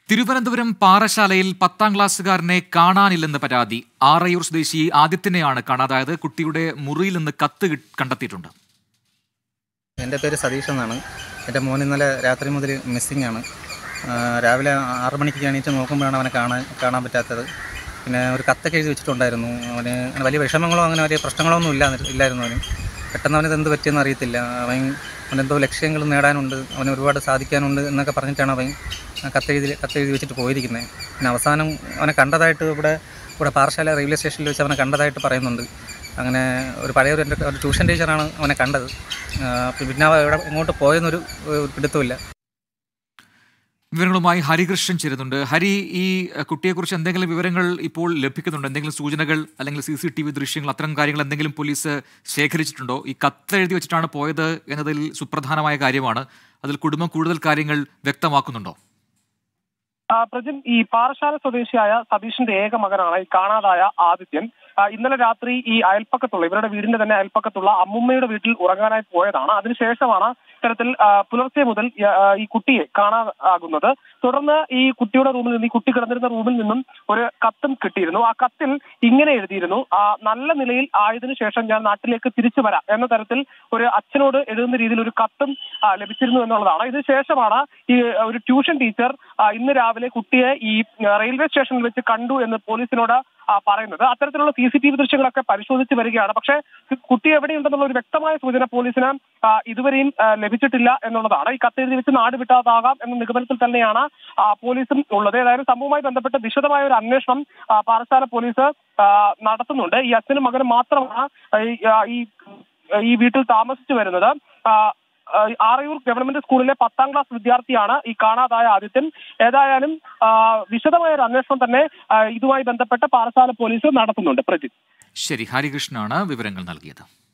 തിരുവനന്തപുരം പാറശാലയിൽ പത്താം ക്ലാസ്സുകാരനെ കാണാനില്ലെന്ന് പരാതി ആറയൂർ സ്വദേശി ആദിത്യനെയാണ് കാണാതായത് കുട്ടിയുടെ മുറിയിൽ നിന്ന് കത്ത് കി- കണ്ടെത്തിയിട്ടുണ്ട് എൻ്റെ പേര് സതീഷ് എന്നാണ് എൻ്റെ മോൻ ഇന്നലെ രാത്രി മുതൽ മിസ്സിംഗ് ആണ് ആ, രാവിലെ ആറ് മണിക്ക് എണീറ്റ് നോക്കുമ്പോഴാണ് അവനെ കാണാൻ കാണാൻ പറ്റാത്തത് പിന്നെ ഒരു കത്തൊക്കെ എഴുതി വെച്ചിട്ടുണ്ടായിരുന്നു അവന് അങ്ങനെ വലിയ വിഷമങ്ങളോ അങ്ങനെ വലിയ പ്രശ്നങ്ങളോ ഒന്നും ഇല്ല ഇല്ലായിരുന്നു അവന് പെട്ടെന്ന് അവനത് എന്ത് പറ്റിയെന്ന് അറിയത്തില്ല അവൻ അവനെന്തോ ലക്ഷ്യങ്ങൾ നേടാനുണ്ട് അവന് ഒരുപാട് സാധിക്കാനുണ്ട് എന്നൊക്കെ പറഞ്ഞിട്ടാണ് അവൻ ആ കത്തെഴുതി കത്തെഴുതി വെച്ചിട്ട് പോയിരിക്കുന്നത് പിന്നെ അവസാനം അവനെ കണ്ടതായിട്ട് ഇവിടെ ഇവിടെ പാറശാല റെയിൽവേ സ്റ്റേഷനിൽ വെച്ച് അവനെ കണ്ടതായിട്ട് പറയുന്നുണ്ട് അങ്ങനെ ഒരു പഴയ ഒരു എൻ്റെ ഒരു ട്യൂഷൻ ടീച്ചറാണ് അവനെ കണ്ടത് ആ, പിന്നെ അവ എവിടെ എങ്ങോട്ട് പോയെന്നൊരു ഒരു പിടുത്തമില്ല വിവരങ്ങളുമായി ഹരികൃഷ്ണൻ ചേരുന്നുണ്ട് ഹരി ഈ അഹ്, കുട്ടിയെക്കുറിച്ച് എന്തെങ്കിലും വിവരങ്ങൾ ഇപ്പോൾ ലഭിക്കുന്നുണ്ടോ എന്തെങ്കിലും സൂചനകൾ അല്ലെങ്കിൽ സി സി ടി വി ദൃശ്യങ്ങൾ അത്തരം കാര്യങ്ങൾ എന്തെങ്കിലും പോലീസ് ശേഖരിച്ചിട്ടുണ്ടോ ഈ കത്ത് എഴുതി വെച്ചിട്ടാണ് പോയത് എന്നതിൽ സുപ്രധാനമായ കാര്യമാണ് അതിൽ കുടുംബം കൂടുതൽ കാര്യങ്ങൾ വ്യക്തമാക്കുന്നുണ്ടോ ആ, പ്രജിൻ ഈ പാറശാല സ്വദേശിയായ സതീഷിന്റെ ഏക മകനാണ് ഈ കാണാതായ ആദിത്യൻ ആ, ഇന്നലെ രാത്രി ഈ അയൽപ്പക്കത്തുള്ള ഇവരുടെ വീടിന്റെ തന്നെ അയൽപ്പക്കത്തുള്ള അമ്മുമ്മയുടെ വീട്ടിൽ ഉറങ്ങാനായി പോയതാണ് അതിനുശേഷമാണ് ഇത്തരത്തിൽ ആ, പുലർച്ചെ മുതൽ ഈ, ആ, ഈ കുട്ടിയെ കാണാതാകുന്നത് തുടർന്ന് ഈ കുട്ടിയുടെ റൂമിൽ നിന്ന് ഈ കുട്ടി കിടന്നിരുന്ന റൂമിൽ നിന്നും ഒരു കത്തും കിട്ടിയിരുന്നു ആ കത്തിൽ ഇങ്ങനെ എഴുതിയിരുന്നു ആ, നല്ല നിലയിൽ ആയതിനു ശേഷം ഞാൻ നാട്ടിലേക്ക് തിരിച്ചു വരാം എന്ന തരത്തിൽ ഒരു അച്ഛനോട് എഴുതുന്ന രീതിയിൽ ഒരു കത്തും ആ, ലഭിച്ചിരുന്നു എന്നുള്ളതാണ് ഇതിന് ശേഷമാണ് ഈ ആ, ഒരു ട്യൂഷൻ ടീച്ചർ ആ, ഇന്ന് രാവിലെ കുട്ടിയെ ഈ ആ, റെയിൽവേ സ്റ്റേഷനിൽ വെച്ച് കണ്ടു എന്ന് പോലീസിനോട് ആ, പറയുന്നത് അത്തരത്തിലുള്ള സി സി ടി വി ദൃശ്യങ്ങളൊക്കെ പരിശോധിച്ച് വരികയാണ് പക്ഷേ കുട്ടി എവിടെയുണ്ടെന്നുള്ള ഒരു വ്യക്തമായ സൂചന പോലീസിന് ആ, ഇതുവരെയും ആ, ലഭിച്ചിട്ടില്ല എന്നുള്ളതാണ് ഈ കത്തെഴുതി വെച്ച് നാട് വിട്ടതാകാം എന്ന നിഗമനത്തിൽ തന്നെയാണ് ആ, പോലീസും ഉള്ളത് ഏതായാലും സംഭവവുമായി ബന്ധപ്പെട്ട് വിശദമായ ഒരു അന്വേഷണം ആ, പാറശാല പോലീസ് ആ, നടത്തുന്നുണ്ട് ഈ അച്ഛനും മകനും മാത്രമാണ് ഈ ആ, ഈ ഈ വീട്ടിൽ താമസിച്ചു വരുന്നത് ആ, ആ, ആറയൂർ ഗവൺമെന്റ് സ്കൂളിലെ പത്താം ക്ലാസ് വിദ്യാർത്ഥിയാണ് ഈ കാണാതായ ആദിത്യൻ ഏതായാലും ആ, വിശദമായ ഒരു അന്വേഷണം തന്നെ ആ, ഇതുമായി ബന്ധപ്പെട്ട് പാറശാല പോലീസ് നടത്തുന്നുണ്ട് പ്രജിത്ത് ശരി ഹരികൃഷ്ണനാണ് വിവരങ്ങൾ നൽകിയത്